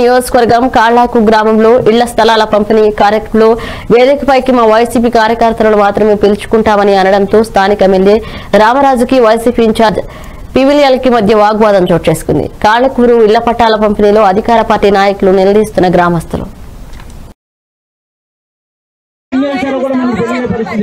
నియోజకవర్గం కాళ్లాకు గ్రామంలో ఇళ్ల స్థలాల పంపిణీ కార్యక్రమంలో వేదికపైకి మా వైసీపీ కార్యకర్తలను మాత్రమే పిలుచుకుంటామని అనడంతో స్థానిక ఎమ్మెల్యే రామరాజుకి వైసీపీ ఇన్ఛార్జ్ పివిలియల్కి మధ్య వాగ్వాదం చోటు చేసుకుంది కాళ్లకూరు ఇళ్ల పట్టాల పంపిణీలో అధికార పార్టీ నాయకులు నిలదీస్తున్న గ్రామస్తులు ఏం చేశారో కూడా మనకు తెలియని పరిస్థితి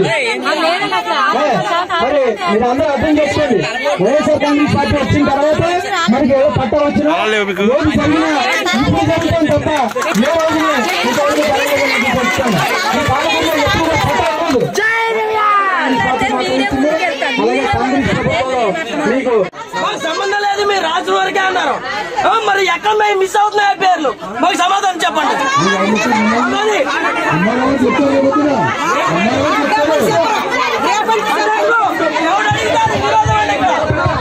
మరి మీరు అందరూ అర్థం చేసుకోండి వైఎస్ఆర్ కాంగ్రెస్ పార్టీ వచ్చిన తర్వాత మనకి ఏదో పట్ట వచ్చినా ఏది జరిగినా ఇప్పుడు జరుగుతుంది తప్ప ఏ రోజున ఇంతవరకు జరగలేదని నేను చెప్తాను ఈ కాలంలో ఎప్పుడు కూడా పట్ట అవ్వదు ఈ పార్టీ మాత్రం ఇచ్చింది. అలాగే కాంగ్రెస్ ప్రభుత్వంలో మీకు మాకు సంబంధం లేదు మీరు రాజు వరకే అన్నారు ఆ, మరి ఎక్కడ మేము మిస్ అవుతున్నాయి ఆ పేర్లు మాకు సమాధానం చెప్పండి మరి అమ్మాయి చెప్తారు చెబుతున్నా అమ్మాయి చెప్తారు ఎవడు అడిగితే అది విరోధం అండి ఇక్కడ.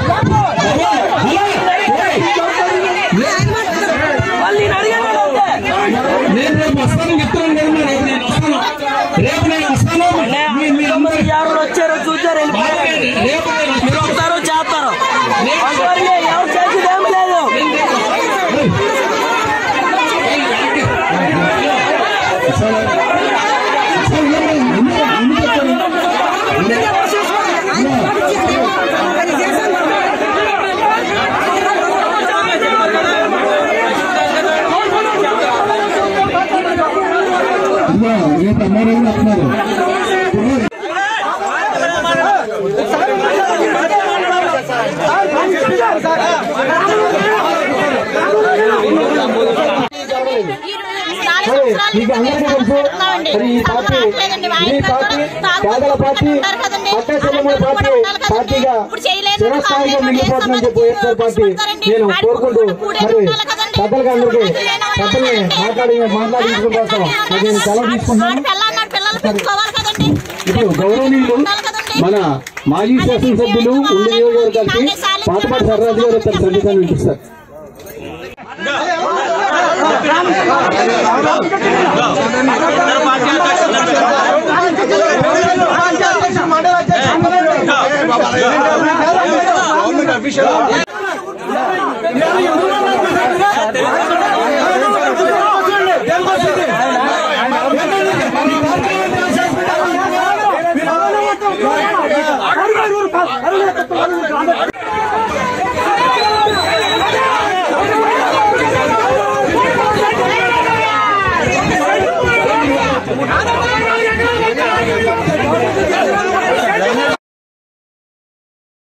వాళ్ళు నేను అడిగాను కదా అంతే. నేను రేపు వస్తాను చెప్తున్నాను కదా మరి రేపు నేను వస్తాను రేపు నేను వస్తాను మీ- మీ మరి ఎవరు వచ్చారో చూసారు వెళ్ళిపోయారు. రేపు నేను వస్తాను. చూస్తారు చేస్తారు అందువల్ల ఎవరు చేసేది ఏమి లేదు ఇదిగో, రేపు అమ్మాయి వస్తున్నారు మరి మీకు అందరికీ తెలుసు మరి ఈ పార్టీ ఈ పార్టీ పేదల పార్టీ పట్ట చెల్లెమ్మల పార్టీ పార్టీగా చిరస్థాయిగా మిగిలిపోతుందని చెప్పి వైఎస్ఆర్ పార్టీ నేను కోరుకుంటూ మరి పెద్దలకి అందరికీ పెద్దల్ని మాట్లాడి మాట్లాడించడం కోసం మరి నేను సెలవు తీసుకుంటున్నాను ఇప్పుడు గౌరవనీయులు మన మాజీ శాసనసభ్యులు ఉండి నియోజకవర్గానికి పాతపాటి సర్రాజు గారు తన సందేశాన్ని వినిపిస్తారు గవర్నమెంట్ అఫీషియల్